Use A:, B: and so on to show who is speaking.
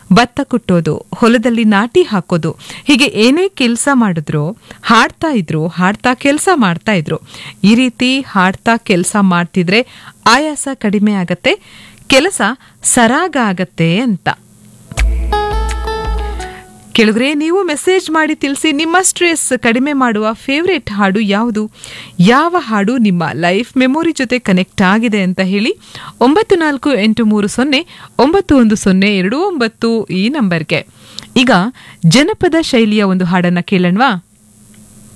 A: ಭತ್ತ ಕುಟ್ಟೋದು ಹೊಲದಲ್ಲಿ ನಾಟಿ ಹಾಕೋದು ಹೀಗೆ ಏನೇ ಕೆಲಸ ಮಾಡಿದ್ರು ಹಾಡ್ತಾ ಇದ್ರು ಹಾಡ್ತಾ ಕೆಲಸ ಮಾಡ್ತಾ ಇದ್ರು ಈ ರೀತಿ ಹಾಡ್ತಾ ಕೆಲಸ ಮಾಡ್ತಿದ್ರೆ ಆಯಾಸ ಕಡಿಮೆ ಆಗತ್ತೆ ಕೆಲಸ ಸರಾಗ ಆಗತ್ತೆ ಅಂತ ಕೆಳಗರೆ ನೀವು ಮೆಸೇಜ್ ಮಾಡಿ ತಿಳಿಸಿ ನಿಮ್ಮ ಸ್ಟ್ರೆಸ್ ಕಡಿಮೆ ಮಾಡುವ ಫೇವ್ರೆಟ್ ಹಾಡು ಯಾವುದು ಯಾವ ಹಾಡು ನಿಮ್ಮ ಲೈಫ್ ಮೆಮೊರಿ ಜೊತೆ ಕನೆಕ್ಟ್ ಆಗಿದೆ ಅಂತ ಹೇಳಿ ಒಂಬತ್ತು ನಾಲ್ಕು ಎಂಟು ಮೂರು ಸೊನ್ನೆ ಒಂಬತ್ತು ಒಂದು ಸೊನ್ನೆ ಎರಡು ಒಂಬತ್ತು ಈ ನಂಬರ್ಗೆ ಈಗ ಜನಪದ ಶೈಲಿಯ ಒಂದು ಹಾಡನ್ನ ಕೇಳೋಣವಾ